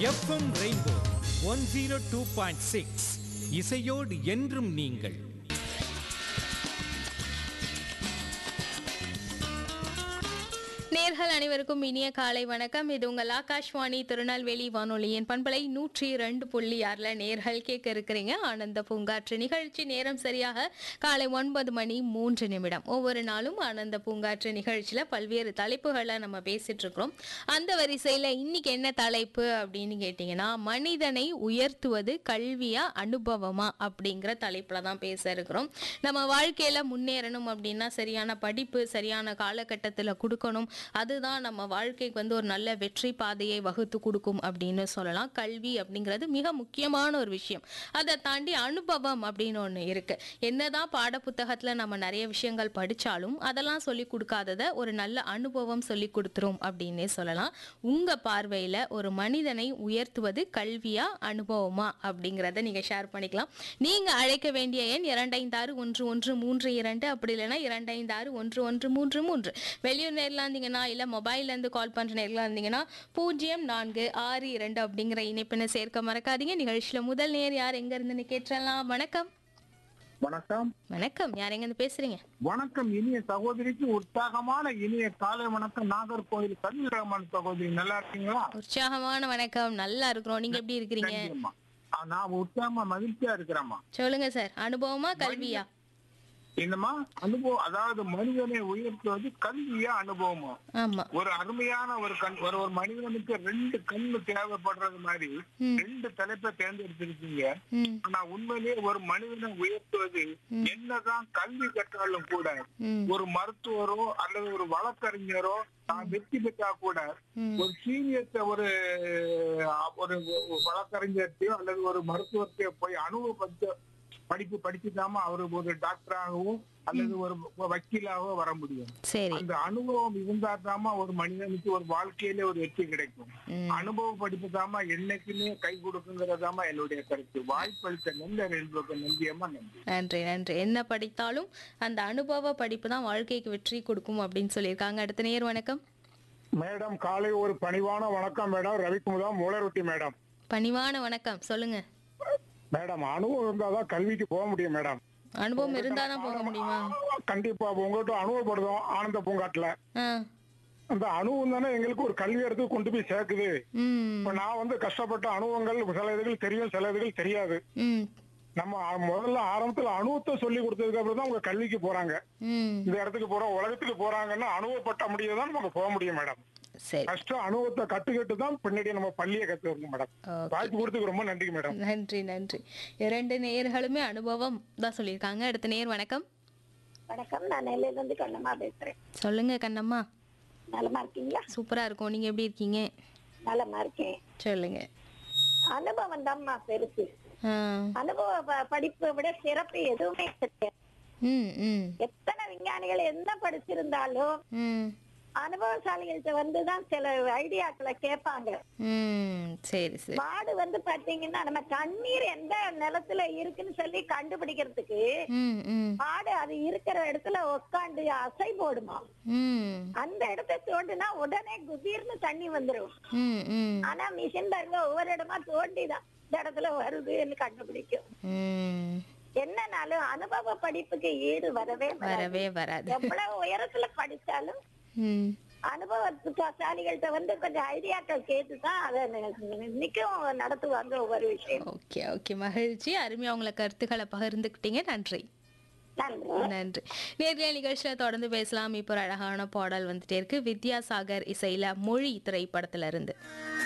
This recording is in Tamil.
FM rainbow one zero two point six இசையோடு என்றும் நீங்கள் நேர்கள் அனைவருக்கும் இனிய காலை வணக்கம் இது உங்கள் ஆகாஷ்வாணி திருநெல்வேலி வானொலியின் பண்பலை நூற்றி ரெண்டு புள்ளி ஆறில் நேர்கள் கேட்க இருக்கிறீங்க ஆனந்த பூங்காற்று நிகழ்ச்சி நேரம் சரியாக காலை ஒன்பது மணி மூன்று நிமிடம் ஒவ்வொரு நாளும் ஆனந்த பூங்காற்று நிகழ்ச்சியில் பல்வேறு தலைப்புகளை நம்ம பேசிட்டு இருக்கிறோம் அந்த வரிசையில் இன்னைக்கு என்ன தலைப்பு அப்படின்னு கேட்டிங்கன்னா மனிதனை உயர்த்துவது கல்வியா அனுபவமா அப்படிங்கிற தலைப்பில் தான் பேச இருக்கிறோம் நம்ம வாழ்க்கையில் முன்னேறணும் அப்படின்னா சரியான படிப்பு சரியான காலகட்டத்தில் கொடுக்கணும் அதுதான் நம்ம வாழ்க்கைக்கு வந்து ஒரு நல்ல வெற்றி பாதையை வகுத்து கொடுக்கும் அப்படின்னு சொல்லலாம் கல்வி அப்படிங்கிறது மிக முக்கியமான ஒரு விஷயம் அதை தாண்டி அனுபவம் அப்படின்னு ஒன்று இருக்கு என்னதான் பாட புத்தகத்தில் நம்ம நிறைய விஷயங்கள் படித்தாலும் அதெல்லாம் சொல்லி கொடுக்காததை ஒரு நல்ல அனுபவம் சொல்லி கொடுத்துரும் அப்படின்னே சொல்லலாம் உங்க பார்வையில் ஒரு மனிதனை உயர்த்துவது கல்வியா அனுபவமா அப்படிங்கிறத நீங்க ஷேர் பண்ணிக்கலாம் நீங்க அழைக்க வேண்டிய எண் இரண்டைந்தாறு ஒன்று ஒன்று மூன்று இரண்டு அப்படி இல்லைன்னா இரண்டைந்தாறு ஒன்று ஒன்று மூன்று மூன்று வெளியூர் நேரில் இருந்தீங்கன்னா இல்லை மொபைல்லேருந்து கால் பண்ணுற நேரில் இருந்தீங்கன்னா பூஜ்ஜியம் நான்கு ஆறு இரண்டு அப்படிங்கிற இணைப்பினை சேர்க்க மறக்காதீங்க நிகழ்ச்சியில் முதல் நேர் யார் எங்க இருந்துன்னு கேட்டுறலாம் வணக்கம் வணக்கம் வணக்கம் யார் எங்கேருந்து பேசுறீங்க வணக்கம் இனிய சகோதரிக்கு உற்சாகமான இனிய காலை வணக்கம் நாகர்கோவில் கல்விராமன் சகோதரி நல்லா இருக்கீங்களா உற்சாகமான வணக்கம் நல்லா இருக்கிறோம் நீங்க எப்படி இருக்கிறீங்க நன்றிம்மா. ஆ, நான் உற்சாகமா மகிழ்ச்சியா இருக்கிறேம்மா சொல்லுங்க சார் அனுபவமா கல்வியா என்னம்மா அனுபவம் அதாவது மனிதனை உயர்த்துவது கல்வியா அனுபவமா ஆமா ஒரு அருமையான ஒரு கண் ஒரு ஒரு மனிதனுக்கு ரெண்டு கண்ணு தேவைப்படுறது மாதிரி ம். ரெண்டு தலைப்பை தேர்ந்தெடுத்திருக்கீங்க ம் ஆனா உண்மையிலேயே ஒரு மனிதனை உயர்த்துவது என்னதான் கல்வி கற்றாலும் கூட ம் ஒரு மருத்துவரோ அல்லது ஒரு வழக்கறிஞரோ தான் வெற்றி பெற்றா கூட ம். ஒரு சீனியத்தை ஒரு அஹ், ஒரு வழக்கறிஞர்த்தையோ அல்லது ஒரு மருத்துவத்தையோ போய் அனுபவப்பட்ட படிப்பு படிச்சுதாம அவரு ஒரு டாக்டராகவோ அல்லது ஒரு வக்கீலாகவோ வர முடியும் சரி அந்த அனுபவம் இருந்தா தாமா ஒரு மனிதனுக்கு ஒரு வாழ்க்கையில ஒரு வெற்றி கிடைக்கும் ம் அனுபவ படிப்பு தாமா என்னைக்குமே கை கொடுக்குங்கிறதாமா என்னுடைய கருத்து வாய்ப்பளித்த நல்ல ரெண்டு நம்பியமா நன்றி நன்றி நன்றி என்ன படித்தாலும் அந்த அனுபவ படிப்பு தான் வாழ்க்கைக்கு வெற்றி கொடுக்கும் அப்படின்னு சொல்லியிருக்காங்க அடுத்த நேர் வணக்கம் மேடம் காலை ஒரு பணிவான வணக்கம் மேடம் ரவிக்குமுதா மூலரொட்டி மேடம் பணிவான வணக்கம் சொல்லுங்க மேடம் அனுபவம் இருந்தாதான் கல்விக்கு போக முடியும் மேடம் அனுபவம் இருந்தா தான் போக முடியுமா கண்டிப்பா உங்கள்கிட்ட அனுபவப்படுதோம் ஆனந்த பூங்காட்டுல ஆ அந்த அனுபவம் தானே எங்களுக்கு ஒரு கல்வி இடத்துக்கு கொண்டு போய் சேர்க்குது ம் இப்ப நான் வந்து கஷ்டப்பட்ட அனுபவங்கள் சில இதுகள் தெரியும் சில இதுகள் தெரியாது ம் நம்ம அ- முதல்ல ஆரம்பத்துல அனுபவத்தை சொல்லி கொடுத்ததுக்கு அப்புறம் தான் உங்க கல்விக்கு போறாங்க ம் இந்த இடத்துக்கு போறோம் உலகத்துக்கு போறாங்கன்னா அனுபவப்பட்ட முடியதான் நமக்கு போக முடியும் மேடம் சரி கஷ்டம் அனுபவத்தை கட்டுக்கிட்டு தான் பின்னாடி நம்ம பள்ளியை கத்துக்கணும் மேடம் ஓகே வாய்ப்பு கொடுத்துக்கு ரொம்ப நன்றி மேடம் நன்றி நன்றி இரண்டு நேயர்களுமே அனுபவம் தான் சொல்லியிருக்காங்க அடுத்த நேர் வணக்கம் வணக்கம் நான் நெல்லையில இருந்து கண்ணம்மா பேசுறேன் சொல்லுங்க கண்ணம்மா நலமா இருக்கீங்களா சூப்பரா இருக்கும் நீங்க எப்படி இருக்கீங்க நலமா இருக்கேன் சொல்லுங்க அனுபவம் தான்மா பெருசு ஆ அனுபவ ப- படிப்பை விட சிறப்பு எதுவுமே கிடையாது ம் ம் எத்தனை விஞ்ஞானிகள் என்ன படிச்சிருந்தாலும் ம் அனுபவசாலிகள்கிட்ட வந்துதான் சில ஐடியாக்களை கேட்பாங்க ம் சரி சரி மாடு வந்து பாத்தீங்கன்னா நம்ம தண்ணீர் எந்த நிலத்துல இருக்குன்னு சொல்லி கண்டுபிடிக்கிறதுக்கு ம் ம் மாடு அது இருக்கிற இடத்துல உட்காந்து அசை போடுமா ம் அந்த இடத்த தோண்டுனா உடனே குபீர்னு தண்ணி வந்துரும் ம் ம் ஆனா மிஷின் பாருங்க ஒவ்வொரு இடமா தோண்டிதான் இந்த இடத்துல வருதுன்னு கண்டுபிடிக்கும் ம் என்னனாலும் அனுபவ படிப்புக்கு ஈடு வரவே வராது வரவே வராது எவ்வளவு உயரத்துல படிச்சாலும் ம் அனுபவசாலிகள்கிட்ட வந்து கொஞ்சம் ஐடியாக்கள் கேட்டுதான் அதை இன்னைக்கும் நடத்துவாங்க ஒவ்வொரு விஷயம் ஓகே ஓகே மகிழ்ச்சி அருமையா உங்களை கருத்துக்களை பகிர்ந்துக்கிட்டீங்க நன்றி நன்றி நன்றி நேர்களை நிகழ்ச்சியில தொடர்ந்து பேசலாம் இப்போ ஒரு அழகான பாடல் வந்துட்டே இருக்கு வித்யாசாகர் இசையில மொழி திரைப்படத்துல இருந்து